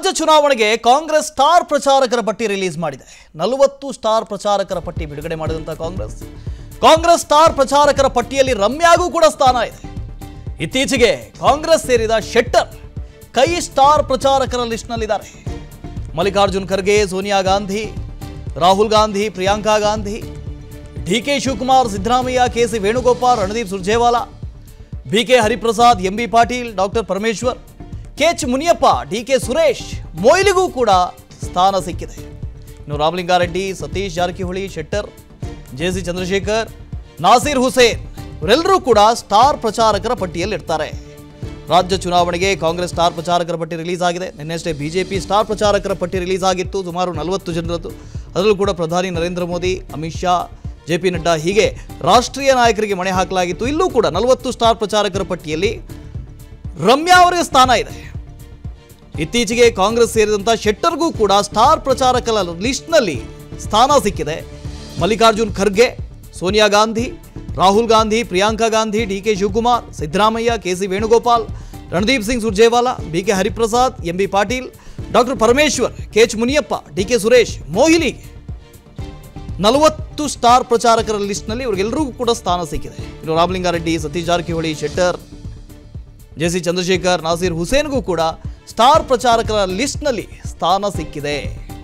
ರಾಜ್ಯ ಚುನಾವಣೆಗೆ ಕಾಂಗ್ರೆಸ್ ಸ್ಟಾರ್ ಪ್ರಚಾರಕರ ಪಟ್ಟಿ ರಿಲೀಸ್ ಮಾಡಿದೆ ನಲವತ್ತು ಸ್ಟಾರ್ ಪ್ರಚಾರಕರ ಪಟ್ಟಿ ಬಿಡುಗಡೆ ಮಾಡಿದಂಥ ಕಾಂಗ್ರೆಸ್ ಕಾಂಗ್ರೆಸ್ ಸ್ಟಾರ್ ಪ್ರಚಾರಕರ ಪಟ್ಟಿಯಲ್ಲಿ ರಮ್ಯಾಗೂ ಕೂಡ ಸ್ಥಾನ ಇದೆ ಇತ್ತೀಚೆಗೆ ಕಾಂಗ್ರೆಸ್ ಸೇರಿದ ಶೆಟ್ಟರ್ ಕೈ ಸ್ಟಾರ್ ಪ್ರಚಾರಕರ ಲಿಸ್ಟ್ನಲ್ಲಿದ್ದಾರೆ Mallikarjun Kharge Sonia Gandhi Rahul Gandhi Priyanka Gandhi D K Shivakumar Siddaramaiah K C Venugopal Randeep Surjewala B K Hariprasad M B Patil doctor Parameshwar K H Muniyappa D K Suresh ಮೊಯ್ಲಿಗೂ ಕೂಡ ಸ್ಥಾನ ಸಿಕ್ಕಿದೆ ಇನ್ನು ರಾಮಲಿಂಗಾರೆಡ್ಡಿ ಸತೀಶ್ ಜಾರಕಿಹೊಳಿ ಶೆಟ್ಟರ್ ಜೆ ಸಿ ಚಂದ್ರಶೇಖರ್ ನಾಸೀರ್ ಹುಸೇನ್ ಇವರೆಲ್ಲರೂ ಕೂಡ ಸ್ಟಾರ್ ಪ್ರಚಾರಕರ ಪಟ್ಟಿಯಲ್ಲಿರ್ತಾರೆ ರಾಜ್ಯ ಚುನಾವಣೆಗೆ ಕಾಂಗ್ರೆಸ್ ಸ್ಟಾರ್ ಪ್ರಚಾರಕರ ಪಟ್ಟಿ ರಿಲೀಸ್ ಆಗಿದೆ ನಿನ್ನೆಷ್ಟೇ ಬಿಜೆಪಿ ಸ್ಟಾರ್ ಪ್ರಚಾರಕರ ಪಟ್ಟಿ ರಿಲೀಸ್ ಆಗಿತ್ತು ಸುಮಾರು ನಲವತ್ತು ಜನರದ್ದು ಅದರಲ್ಲೂ ಕೂಡ ಪ್ರಧಾನಿ ನರೇಂದ್ರ ಮೋದಿ ಅಮಿತ್ ಶಾ ಜೆ ಪಿ ನಡ್ಡಾ ಹೀಗೆ ರಾಷ್ಟ್ರೀಯ ನಾಯಕರಿಗೆ ಮಣೆ ಹಾಕಲಾಗಿತ್ತು ಇಲ್ಲೂ ಕೂಡ ನಲವತ್ತು ಸ್ಟಾರ್ ಪ್ರಚಾರಕರ ಪಟ್ಟಿಯಲ್ಲಿ ರಮ್ಯಾ ಅವರಿಗೆ ಸ್ಥಾನ ಇದೆ ಇತ್ತೀಚೆಗೆ ಕಾಂಗ್ರೆಸ್ ಸೇರಿದಂಥ ಶೆಟ್ಟರ್ಗೂ ಕೂಡ ಸ್ಟಾರ್ ಪ್ರಚಾರಕರ ಲಿಸ್ಟ್ನಲ್ಲಿ ಸ್ಥಾನ ಸಿಕ್ಕಿದೆ Mallikarjun Kharge Sonia Gandhi Rahul Gandhi Priyanka Gandhi D K Shivakumar Siddaramaiah K C Venugopal Randeep Singh Surjewala B K Hariprasad M B Patil doctor Parameshwar K H Muniyappa D K Suresh Moily ನಲವತ್ತು ಸ್ಟಾರ್ ಪ್ರಚಾರಕರ ಲಿಸ್ಟ್ನಲ್ಲಿ ಇವರಿಗೆಲ್ಲರಿಗೂ ಕೂಡ ಸ್ಥಾನ ಸಿಕ್ಕಿದೆ ಇನ್ನು ರಾಮಲಿಂಗಾರೆಡ್ಡಿ ಸತೀಶ್ ಜಾರಕಿಹೊಳಿ ಶೆಟ್ಟರ್ ಜೆ ಸಿ ಚಂದ್ರಶೇಖರ್ ನಾಸೀರ್ ಹುಸೇನ್ಗೂ ಕೂಡ ಸ್ಟಾರ್ ಪ್ರಚಾರಕರ ಲಿಸ್ಟ್ನಲ್ಲಿ ಸ್ಥಾನ ಸಿಕ್ಕಿದೆ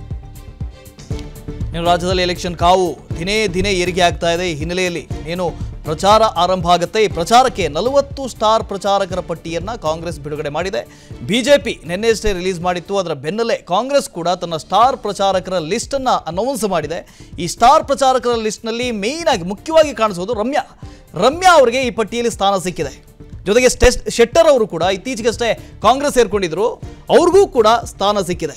ಇನ್ನು ರಾಜ್ಯದಲ್ಲಿ ಎಲೆಕ್ಷನ್ ಕಾವು ದಿನೇ ದಿನೇ ಏರಿಕೆ ಆಗ್ತಾ ಇದೆ ಈ ಹಿನ್ನೆಲೆಯಲ್ಲಿ ಏನು ಪ್ರಚಾರ ಆರಂಭ ಆಗುತ್ತೆ ಈ ಪ್ರಚಾರಕ್ಕೆ ನಲವತ್ತು ಸ್ಟಾರ್ ಪ್ರಚಾರಕರ ಪಟ್ಟಿಯನ್ನ ಕಾಂಗ್ರೆಸ್ ಬಿಡುಗಡೆ ಮಾಡಿದೆ ಬಿಜೆಪಿ ನಿನ್ನೆಷ್ಟೇ ರಿಲೀಸ್ ಮಾಡಿತ್ತು ಅದರ ಬೆನ್ನಲ್ಲೇ ಕಾಂಗ್ರೆಸ್ ಕೂಡ ತನ್ನ ಸ್ಟಾರ್ ಪ್ರಚಾರಕರ ಲಿಸ್ಟ್ ಅನ್ನ ಅನೌನ್ಸ್ ಮಾಡಿದೆ ಈ ಸ್ಟಾರ್ ಪ್ರಚಾರಕರ ಲಿಸ್ಟ್ನಲ್ಲಿ ಮೇಯ್ನ್ ಆಗಿ ಮುಖ್ಯವಾಗಿ ಕಾಣಿಸೋದು ರಮ್ಯಾ ರಮ್ಯಾ ಅವರಿಗೆ ಈ ಪಟ್ಟಿಯಲ್ಲಿ ಸ್ಥಾನ ಸಿಕ್ಕಿದೆ ಜೊತೆಗೆ ಸ್ಟೆಸ್ ಶೆಟ್ಟರ್ ಅವರು ಕೂಡ ಇತ್ತೀಚೆಗಷ್ಟೇ ಕಾಂಗ್ರೆಸ್ ಸೇರ್ಕೊಂಡಿದ್ರು ಅವ್ರಿಗೂ ಕೂಡ ಸ್ಥಾನ ಸಿಕ್ಕಿದೆ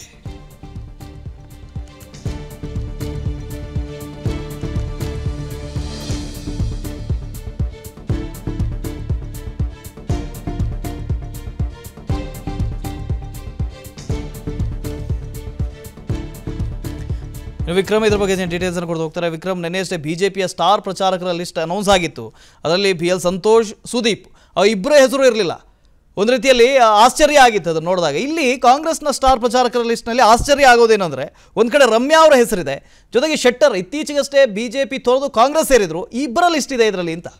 ಇನ್ನು ವಿಕ್ರಮ್ ಇದ್ರ ಬಗ್ಗೆ ಡೀಟೇಲ್ಸ್ ಅನ್ನು ಕೊಡ್ತಾ ಹೋಗ್ತಾರೆ ವಿಕ್ರಮ್ ನಿನ್ನೆಯಷ್ಟೇ ಬಿಜೆಪಿಯ ಸ್ಟಾರ್ ಪ್ರಚಾರಕರ ಲಿಸ್ಟ್ ಅನೌನ್ಸ್ ಆಗಿತ್ತು ಅದರಲ್ಲಿ ಬಿ ಎಲ್ ಸಂತೋಷ್ ಸುದೀಪ್ ಆ ಇಬ್ಬರ ಹೆಸರು ಇರಲಿಲ್ಲ ಒಂದು ರೀತಿಯಲ್ಲಿ ಆಶ್ಚರ್ಯ ಆಗಿತ್ತು ಅದನ್ನು ನೋಡಿದಾಗ ಇಲ್ಲಿ ಕಾಂಗ್ರೆಸ್ನ ಸ್ಟಾರ್ ಪ್ರಚಾರಕರ ಲಿಸ್ಟ್ನಲ್ಲಿ ಆಶ್ಚರ್ಯ ಆಗೋದೇನೆಂದರೆ ಒಂದು ಕಡೆ ರಮ್ಯಾ ಅವರ ಹೆಸರಿದೆ ಜೊತೆಗೆ ಶೆಟ್ಟರ್ ಇತ್ತೀಚೆಗಷ್ಟೇ ಬಿಜೆಪಿ ತೊರೆದು ಕಾಂಗ್ರೆಸ್ ಸೇರಿದ್ರು ಈ ಇಬ್ಬರ ಲಿಸ್ಟ್ ಇದೆ ಇದರಲ್ಲಿ ಅಂತ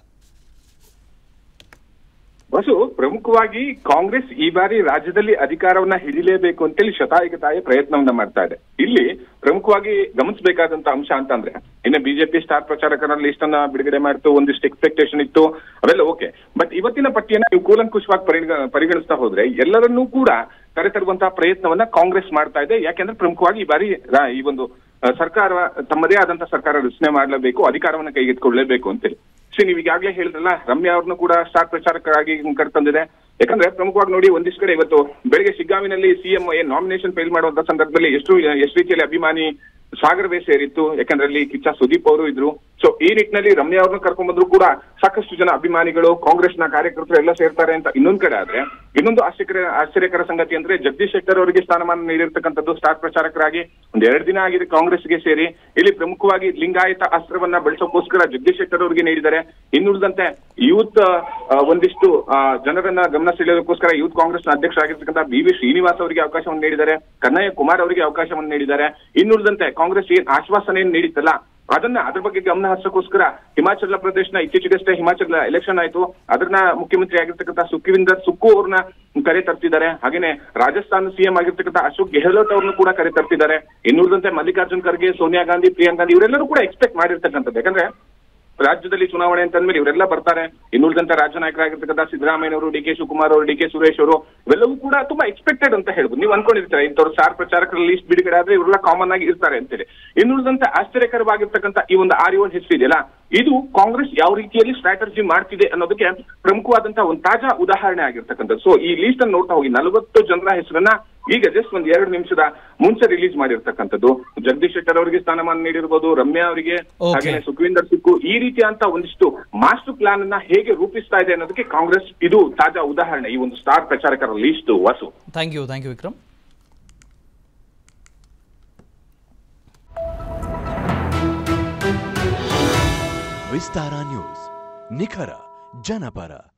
ಬಸು ಪ್ರಮುಖವಾಗಿ ಕಾಂಗ್ರೆಸ್ ಈ ಬಾರಿ ರಾಜ್ಯದಲ್ಲಿ ಅಧಿಕಾರವನ್ನ ಹಿಡಿಲೇಬೇಕು ಅಂತೇಳಿ ಶತಾಯಗತಾಯ ಪ್ರಯತ್ನವನ್ನ ಮಾಡ್ತಾ ಇದೆ ಇಲ್ಲಿ ಪ್ರಮುಖವಾಗಿ ಗಮನಿಸಬೇಕಾದಂತ ಅಂಶ ಅಂತಂದ್ರೆ ಇನ್ನು ಬಿಜೆಪಿ ಸ್ಟಾರ್ ಪ್ರಚಾರಕರ ಲಿಸ್ಟ್ ಅನ್ನ ಬಿಡುಗಡೆ ಮಾಡ್ತು ಒಂದಿಷ್ಟು ಎಕ್ಸ್ಪೆಕ್ಟೇಷನ್ ಇತ್ತು ಅವೆಲ್ಲ ಓಕೆ ಬಟ್ ಇವತ್ತಿನ ಪಟ್ಟಿಯನ್ನ ನೀವು ಕೂಲಂಕುಷವಾಗಿ ಪರಿಗ ಪರಿಗಣಿಸ್ತಾ ಹೋದ್ರೆ ಎಲ್ಲರನ್ನೂ ಕೂಡ ಕರೆತರುವಂತಹ ಪ್ರಯತ್ನವನ್ನ ಕಾಂಗ್ರೆಸ್ ಮಾಡ್ತಾ ಇದೆ ಯಾಕೆಂದ್ರೆ ಪ್ರಮುಖವಾಗಿ ಈ ಬಾರಿ ರಾ- ಈ ಒಂದು ಆ, ಸರ್ಕಾರ ತಮ್ಮದೇ ಆದಂತ ಸರ್ಕಾರ ರಚನೆ ಮಾಡಲೇಬೇಕು ಅಧಿಕಾರವನ್ನ ಕೈಗೆತ್ತಿಕೊಳ್ಳಲೇಬೇಕು ಅಂತೇಳಿ ಸೊ ನೀವು ಈಗಾಗಲೇ ಹೇಳಿದ್ರಲ್ಲ ರಮ್ಯಾ ಅವ್ರನ್ನು ಕೂಡ ಸ್ಟಾರ್ ಪ್ರಚಾರಕರಾಗಿ ಕರೆತಂದಿದೆ ಯಾಕಂದ್ರೆ ಪ್ರಮುಖವಾಗಿ ನೋಡಿ ಒಂದಿಷ್ಟು ಕಡೆ ಇವತ್ತು ಬೆಳಗ್ಗೆ ಶಿಗ್ಗಾವಿನಲ್ಲಿ ಸಿಎಂ ಏನ್ ನಾಮಿನೇಷನ್ ಫೈಲ್ ಮಾಡುವಂತ ಸಂದರ್ಭದಲ್ಲಿ ಎಷ್ಟು ಎಷ್ಟು ರೀತಿಯಲ್ಲಿ ಅಭಿಮಾನಿ ಸಾಗರವೇ ಸೇರಿತ್ತು ಯಾಕಂದ್ರೆ ಅಲ್ಲಿ ಕಿಚ್ಚ ಸುದೀಪ್ ಅವರು ಇದ್ರು ಸೊ ಈ ನಿಟ್ಟಿನಲ್ಲಿ ರಮ್ಯಾ ಅವ್ರನ್ನ ಕರ್ಕೊಂಡ್ ಬಂದ್ರು ಕೂಡ ಸಾಕಷ್ಟು ಜನ ಅಭಿಮಾನಿಗಳು ಕಾಂಗ್ರೆಸ್ನ ಕಾರ್ಯಕರ್ತರು ಎಲ್ಲ ಸೇರ್ತಾರೆ ಅಂತ ಇನ್ನೊಂದ್ ಕಡೆ ಆದ್ರೆ ಇನ್ನೊಂದು ಆಶ್ಚರ್ಯ ಆಶ್ಚರ್ಯಕರ ಸಂಗತಿ ಅಂದ್ರೆ ಜಗದೀಶ್ ಶೆಟ್ಟರ್ ಅವರಿಗೆ ಸ್ಥಾನಮಾನ ನೀಡಿರ್ತಕ್ಕಂಥದ್ದು ಸ್ಟಾರ್ ಪ್ರಚಾರಕರಾಗಿ ಒಂದ್ ಎರಡು ದಿನ ಆಗಿದೆ ಕಾಂಗ್ರೆಸ್ಗೆ ಸೇರಿ ಇಲ್ಲಿ ಪ್ರಮುಖವಾಗಿ ಲಿಂಗಾಯತ ಅಸ್ತ್ರವನ್ನ ಬಳಸೋಕೋಸ್ಕರ ಜಗದೀಶ್ ಶೆಟ್ಟರ್ ಅವರಿಗೆ ನೀಡಿದ್ದಾರೆ ಇನ್ನುಳಿದಂತೆ ಯೂತ್ ಒಂದಿಷ್ಟು ಆ, ಜನರನ್ನ ಗಮನ ಸೆಳೆಯೋದಕ್ಕೋಸ್ಕರ ಯೂತ್ ಕಾಂಗ್ರೆಸ್ ಅಧ್ಯಕ್ಷರಾಗಿರ್ತಕ್ಕಂಥ ಬಿ ವಿ ಶ್ರೀನಿವಾಸ್ ಅವರಿಗೆ ಅವಕಾಶವನ್ನು ನೀಡಿದ್ದಾರೆ ಕನ್ನಯ್ಯ ಕುಮಾರ್ ಅವರಿಗೆ ಅವಕಾಶವನ್ನು ನೀಡಿದ್ದಾರೆ ಇನ್ನುಳಿದಂತೆ ಕಾಂಗ್ರೆಸ್ ಏನ್ ಆಶ್ವಾಸನೆಯನ್ನು ನೀಡಿತ್ತಲ್ಲ ಅದನ್ನ ಅದ್ರ ಬಗ್ಗೆ ಗಮನ ಹರಿಸೋಕ್ಕೋಸ್ಕರ ಹಿಮಾಚಲ ಪ್ರದೇಶನ ಇತ್ತೀಚೆಗಷ್ಟೇ ಹಿಮಾಚಲ ಎಲೆಕ್ಷನ್ ಆಯ್ತು ಅದನ್ನ ಮುಖ್ಯಮಂತ್ರಿ ಆಗಿರ್ತಕ್ಕಂಥ ಸುಖವಿಂದರ್ ಸುಕ್ಕು ಅವ್ರನ್ನ ಕರೆ ತರ್ತಿದ್ದಾರೆ ಹಾಗೇನೆ ರಾಜಸ್ಥಾನ ಸಿಎಂ ಆಗಿರ್ತಕ್ಕಂಥ ಅಶೋಕ್ ಗೆಹ್ಲೋಟ್ ಅವ್ರನ್ನು ಕೂಡ ಕರೆ ತರ್ತಿದ್ದಾರೆ ಇನ್ನುಳಿದಂತೆ ಮಲ್ಲಿಕಾರ್ಜುನ್ ಖರ್ಗೆ ಸೋನಿಯಾ ಗಾಂಧಿ ಪ್ರಿಯಾಂಕಾ ಗಾಂಧಿ ಇವರೆಲ್ಲರೂ ಕೂಡ ಎಕ್ಸ್ಪೆಕ್ಟ್ ಮಾಡಿರ್ತಕ್ಕಂಥದ್ದು ಯಾಕಂದ್ರೆ ರಾಜ್ಯದಲ್ಲಿ ಚುನಾವಣೆ ಅಂತಂದ್ಮೇಲೆ ಇವರೆಲ್ಲ ಬರ್ತಾರೆ ಇನ್ನುಳಿದಂತೆ ರಾಜ್ಯ ನಾಯಕರಾಗಿರ್ತಕ್ಕಂಥ ಸಿದ್ದರಾಮಯ್ಯನವರು ಡಿ ಕೆ ಶಿವಕುಮಾರ್ ಅವರು ಡಿ ಕೆ ಸುರೇಶ್ ಅವರು ಇವೆಲ್ಲವೂ ಕೂಡ ತುಂಬಾ ಎಕ್ಸ್ಪೆಕ್ಟೆಡ್ ಅಂತ ಹೇಳ್ಬೋದು ನೀವು ಅನ್ಕೊಂಡಿರ್ತಾರೆ ಇಂಥವ್ರು ಸ್ಟಾರ್ ಪ್ರಚಾರಕರ ಲಿಸ್ಟ್ ಬಿಡುಗಡೆ ಆದ್ರೆ ಇವರೆಲ್ಲ ಕಾಮನ್ ಆಗಿ ಇರ್ತಾರೆ ಅಂತೇಳಿ ಇನ್ನುಳಿದಂತೆ ಆಶ್ಚರ್ಯಕರವಾಗಿರ್ತಕ್ಕಂಥ ಈ ಒಂದು ಆರ್ ಏಳು ಹೆಸರು ಇದೆಯಲ್ಲ ಇದು ಕಾಂಗ್ರೆಸ್ ಯಾವ ರೀತಿಯಲ್ಲಿ ಸ್ಟ್ರಾಟಜಿ ಮಾಡ್ತಿದೆ ಅನ್ನೋದಕ್ಕೆ ಪ್ರಮುಖವಾದಂತಹ ಒಂದು ತಾಜಾ ಉದಾಹರಣೆ ಆಗಿರ್ತಕ್ಕಂಥದ್ದು ಸೊ ಈ ಲೀಸ್ಟ್ ಅನ್ನು ನೋಡ್ತಾ ಹೋಗಿ ನಲವತ್ತು ಜನರ ಹೆಸರನ್ನ ಈಗ ಜಸ್ಟ್ ಒಂದ್ ಎರಡು ನಿಮಿಷದ ಮುಂಚೆ ರಿಲೀಸ್ ಮಾಡಿರ್ತಕ್ಕಂಥದ್ದು ಜಗದೀಶ್ ಶೆಟ್ಟರ್ ಅವರಿಗೆ ಸ್ಥಾನಮಾನ ನೀಡಿರ್ಬೋದು ರಮ್ಯಾ ಅವರಿಗೆ Okay. ಹಾಗೆ ಸುಖವಿಂದರ್ ಸಿಕ್ಕು ಈ ರೀತಿಯಂತ ಒಂದಿಷ್ಟು ಮಾಸ್ಟರ್ ಪ್ಲಾನ್ ಅನ್ನ ಹೇಗೆ ರೂಪಿಸ್ತಾ ಇದೆ ಅನ್ನೋದಕ್ಕೆ ಕಾಂಗ್ರೆಸ್ ಇದು ತಾಜಾ ಉದಾಹರಣೆ ಈ ಒಂದು ಸ್ಟಾರ್ ಪ್ರಚಾರಕರ list Vasu thank you thank you Vikram Vistara news ನಿಖರ ಜನಪರ